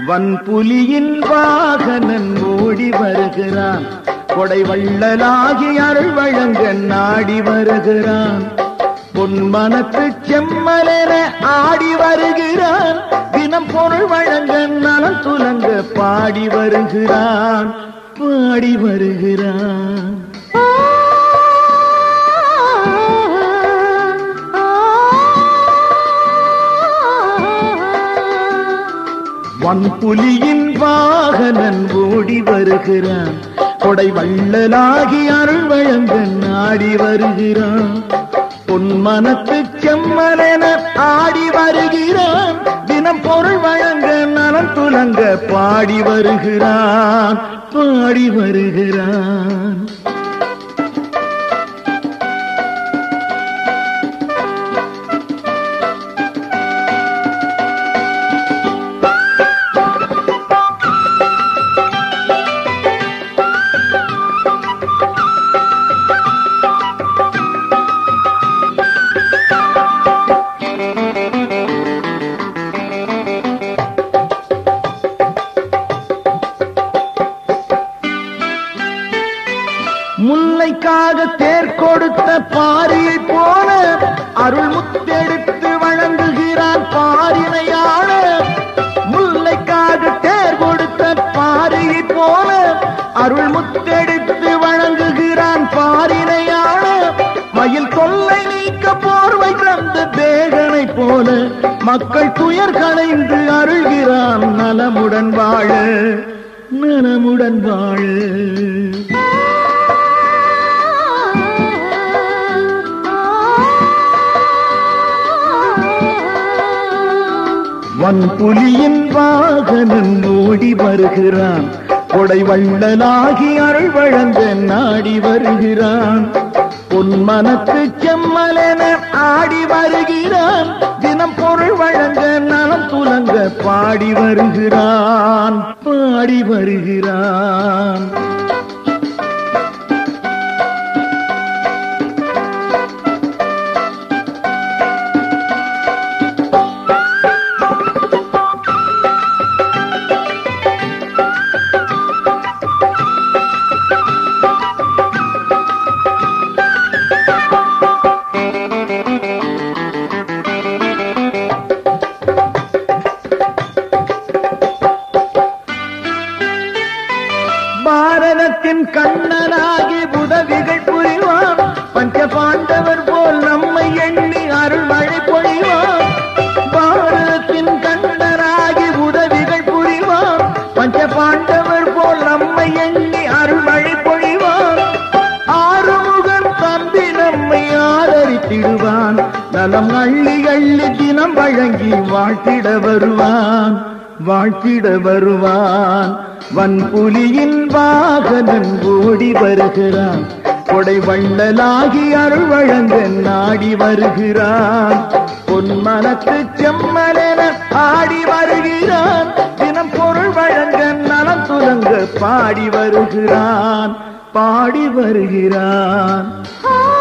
வன்புலியின் வாகனன் ஓடி வருகிறான் கொடை வள்ளலாகி அருள் வழங்க நாடி வருகிறான் பொன்மனத்து செம்மலென ஆடி வருகிறான் தினம் பொருள் வழங்க நலம் துலங்க பாடி வருகிறான் பாடி வருகிறான் வன்புலியின் வாகனன் ஓடி வருகிறான் கொடை வள்ளலாகி அருள் வழங்க நாடி வருகிறான் பொன்மனத்து செம்மலென ஆடி வருகிறான் தினம் பொருள் வழங்க நலம் துலங்க பாடி வருகிறான் பாடி வருகிறான் முல்லைக்காக தேர் கொடுத்த பாரியை போல அருள் முத்தெடுத்து வழங்குகிறான் பாரினையாள முல்லைக்காக தேர் கொடுத்த பாரியை போல அருள் முத்தெடுத்து வழங்குகிறான் பாரினையாள மயில் தொல்லை நீக்க போர்வை தந்த தேகனை போல மக்கள் துயர் களைந்து அருள்கிறான் நலமுடன் வாழ நலமுடன் வாழ வன்புலியின் வாகனன் ஓடி வருகிறான் கொடை வள்ளலாகி அருள் வழங்க நாடி வருகிறான் பொன்மனத்து செம்மலென ஆடி வருகிறான் தினம் பொருள் வழங்க நலம் துலங்க பாடி வருகிறான் பாடி வருகிறான் பாரதத்தின் கண்ணனாகி உதவிகள் புரிவான் பஞ்ச பாண்டவர் போல் நம்மை எண்ணி அருள் மழை பொழிவான் பாரதத்தின் கண்ணனாகி உதவிகள் புரிவான் பஞ்ச பாண்டவர் போல் நம்மை எண்ணி அருள் மழை பொழிவான் ஆறுமுகன் தம்பி நம்மை ஆதரித்திடுவான் நலம் அள்ளி அள்ளி தினம் வழங்கி வாழ்த்திட வருவான் வாழ்த்திட வருவான் வன்புலியின் வாகனன் ஓடி வருகிறான் கொடை வள்ளலாகி அருள் வழங்க நாடி வருகிறான் பொன்மனத்து செம்மலென ஆடி வருகிறான் தினம் பொருள் வழங்க நலம் துலங்க பாடி வருகிறான் பாடி வருகிறான் ஆ